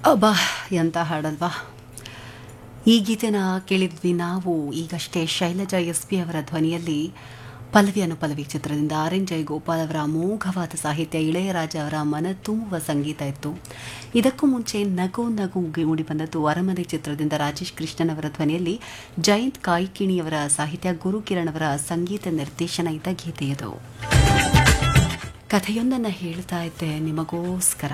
ಅಬ್ಬಾ ಎಂತ ಹಾಡಲ್ವಾ ಈ ಗೀತೆನ ಕೇಳಿದ್ವಿ ನಾವು ಈಗಷ್ಟೇ ಶೈಲಜಾ ಎಸ್ ಪಿ ಅವರ ಧ್ವನಿಯಲ್ಲಿ ಪಲ್ಲವಿ ಅನುಪಲ್ಲವಿ ಚಿತ್ರದಿಂದ ಆರ್ ಎನ್ ಜಯಗೋಪಾಲ್ ಅವರ ಅಮೋಘವಾದ ಸಾಹಿತ್ಯ ಇಳೆಯರಾಜ ಅವರ ಮನ ತುಂಬುವ ಸಂಗೀತ ಇತ್ತು ಇದಕ್ಕೂ ಮುಂಚೆ ನಗು ನಗು ಮೂಡಿ ಬಂದದ್ದು ಅರಮನೆ ಚಿತ್ರದಿಂದ ರಾಜೇಶ್ ಕೃಷ್ಣನ್ ಅವರ ಧ್ವನಿಯಲ್ಲಿ ಜಯಂತ್ ಕಾಯ್ಕಿಣಿಯವರ ಸಾಹಿತ್ಯ ಗುರುಕಿರಣ್ ಅವರ ಸಂಗೀತ ನಿರ್ದೇಶನ ಇದ್ದ ಗೀತೆಯದು ಕಥೆಯೊಂದನ್ನು ಹೇಳ್ತಾ ಇದ್ದೆ ನಿಮಗೋಸ್ಕರ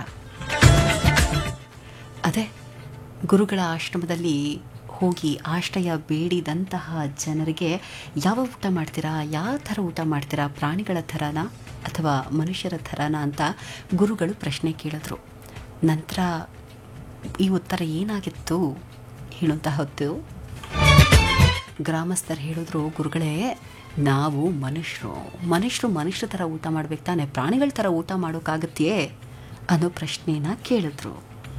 ಅದೇ ಗುರುಗಳ ಆಶ್ರಮದಲ್ಲಿ ಹೋಗಿ ಆಶ್ರಯ ಬೇಡಿದಂತಹ ಜನರಿಗೆ ಯಾವ ಊಟ ಮಾಡ್ತೀರಾ ಯಾವ ಥರ ಊಟ ಮಾಡ್ತೀರಾ ಪ್ರಾಣಿಗಳ ಥರನಾ ಅಥವಾ ಮನುಷ್ಯರ ಥರನಾ ಅಂತ ಗುರುಗಳು ಪ್ರಶ್ನೆ ಕೇಳಿದ್ರು ನಂತರ ಈ ಉತ್ತರ ಏನಾಗಿತ್ತು ಹೇಳುವಂತಹ ಹೊತ್ತು ಗ್ರಾಮಸ್ಥರು ಹೇಳಿದ್ರು ಗುರುಗಳೇ ನಾವು ಮನುಷ್ಯರು ಮನುಷ್ಯರು ಮನುಷ್ಯರ ಥರ ಊಟ ಮಾಡ್ಬೇಕು ತಾನೆ ಪ್ರಾಣಿಗಳ ಥರ ಊಟ ಮಾಡೋಕ್ಕಾಗತ್ತೆಯೇ ಅನ್ನೋ ಪ್ರಶ್ನೆನ ಕೇಳಿದ್ರು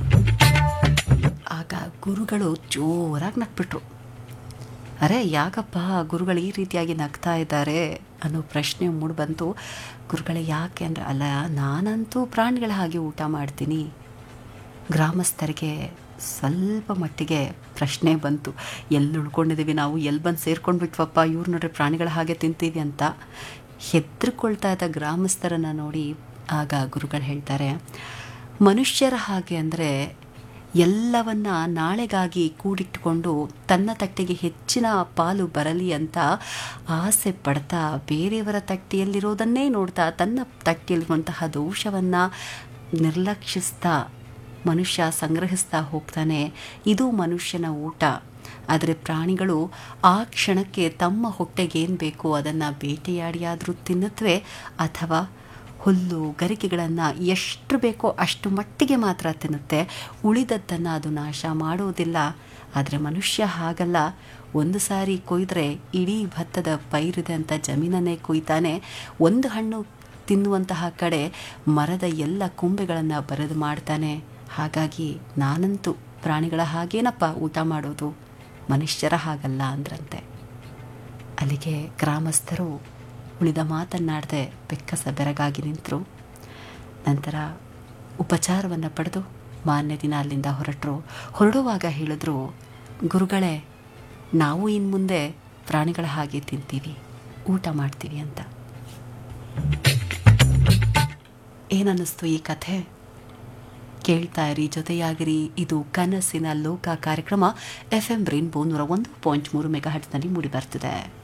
ಆಗ ಗುರುಗಳು ಜೋರಾಗಿ ನಕ್ಬಿಟ್ರು ಅರೆ ಯಾಕಪ್ಪ ಗುರುಗಳು ಈ ರೀತಿಯಾಗಿ ನಗ್ತಾ ಇದ್ದಾರೆ ಅನ್ನೋ ಪ್ರಶ್ನೆ ಮೂಡಿಬಂತು ಗುರುಗಳೇ ಯಾಕೆ ಅಂದರೆ ಅಲ್ಲ ನಾನಂತೂ ಪ್ರಾಣಿಗಳ ಹಾಗೆ ಊಟ ಮಾಡ್ತೀನಿ ಗ್ರಾಮಸ್ಥರಿಗೆ ಸ್ವಲ್ಪ ಮಟ್ಟಿಗೆ ಪ್ರಶ್ನೆ ಬಂತು ಎಲ್ಲಿ ಉಳ್ಕೊಂಡಿದ್ದೀವಿ ನಾವು ಎಲ್ಲಿ ಬಂದು ಸೇರ್ಕೊಂಡು ಬಿಟ್ವಪ್ಪ ಇವ್ರು ನೋಡ್ರಿ ಪ್ರಾಣಿಗಳ ಹಾಗೆ ತಿಂತೀವಿ ಅಂತ ಹೆದರ್ಕೊಳ್ತಾ ಇದ್ದ ಗ್ರಾಮಸ್ಥರನ್ನು ನೋಡಿ ಆಗ ಗುರುಗಳು ಹೇಳ್ತಾರೆ ಮನುಷ್ಯರ ಹಾಗೆ ಅಂದರೆ ಎಲ್ಲವನ್ನ ನಾಳೆಗಾಗಿ ಕೂಡಿಟ್ಟುಕೊಂಡು ತನ್ನ ತಟ್ಟೆಗೆ ಹೆಚ್ಚಿನ ಪಾಲು ಬರಲಿ ಅಂತ ಆಸೆ ಪಡ್ತಾ ಬೇರೆಯವರ ತಟ್ಟೆಯಲ್ಲಿರೋದನ್ನೇ ನೋಡ್ತಾ ತನ್ನ ತಟ್ಟೆಯಲ್ಲಿರುವಂತಹ ದೋಷವನ್ನು ನಿರ್ಲಕ್ಷಿಸ್ತಾ ಮನುಷ್ಯ ಸಂಗ್ರಹಿಸ್ತಾ ಹೋಗ್ತಾನೆ ಇದು ಮನುಷ್ಯನ ಊಟ ಆದರೆ ಪ್ರಾಣಿಗಳು ಆ ಕ್ಷಣಕ್ಕೆ ತಮ್ಮ ಹೊಟ್ಟೆಗೆ ಏನು ಬೇಕೋ ಅದನ್ನು ಬೇಟೆಯಾಡಿಯಾದರೂ ತಿನ್ನುತ್ತವೆ ಅಥವಾ ಹುಲ್ಲು ಗರಿಕೆಗಳನ್ನು ಎಷ್ಟು ಬೇಕೋ ಅಷ್ಟು ಮಟ್ಟಿಗೆ ಮಾತ್ರ ತಿನ್ನುತ್ತೆ ಉಳಿದದ್ದನ್ನು ಅದು ನಾಶ ಮಾಡೋದಿಲ್ಲ ಆದರೆ ಮನುಷ್ಯ ಹಾಗಲ್ಲ ಒಂದು ಸಾರಿ ಕೊಯ್ದರೆ ಇಡೀ ಭತ್ತದ ಪೈರಿದೆ ಅಂತ ಜಮೀನನ್ನೇ ಕೊಯ್ತಾನೆ ಒಂದು ಹಣ್ಣು ತಿನ್ನುವಂತಹ ಕಡೆ ಮರದ ಎಲ್ಲ ಕೊಂಬೆಗಳನ್ನು ಬರೆದು ಮಾಡ್ತಾನೆ ಹಾಗಾಗಿ ನಾನಂತೂ ಪ್ರಾಣಿಗಳ ಹಾಗೇನಪ್ಪ ಊಟ ಮಾಡೋದು ಮನುಷ್ಯರ ಹಾಗಲ್ಲ ಅಂದ್ರಂತೆ ಅಲ್ಲಿಗೆ ಗ್ರಾಮಸ್ಥರು ಉಳಿದ ಮಾತನ್ನಾಡದೆ ಬೆಕ್ಕಸ ಬೆರಗಾಗಿ ನಿಂತರು ನಂತರ ಉಪಚಾರವನ್ನು ಪಡೆದು ಮಾನ್ಯ ದಿನ ಅಲ್ಲಿಂದ ಹೊರಟರು ಹೊರಡುವಾಗ ಹೇಳಿದ್ರು ಗುರುಗಳೇ ನಾವು ಇನ್ನು ಮುಂದೆ ಪ್ರಾಣಿಗಳ ಹಾಗೆ ತಿಂತೀವಿ ಊಟ ಮಾಡ್ತೀವಿ ಅಂತ ಏನನ್ನಿಸ್ತು ಈ ಕಥೆ ಕೇಳ್ತಾ ಇರಿ ಜೊತೆಯಾಗಿರಿ ಇದು ಕನಸಿನ ಲೋಕ ಕಾರ್ಯಕ್ರಮ ಎಫ್ ಎಂ ರೇನ್ಬೋ ನೂರ ಒಂದು ಪಾಯಿಂಟ್ ಮೂರು ಮೆಗಾ ಹಟ್ಸ್ನಲ್ಲಿ ಮೂಡಿ ಬರ್ತಿದೆ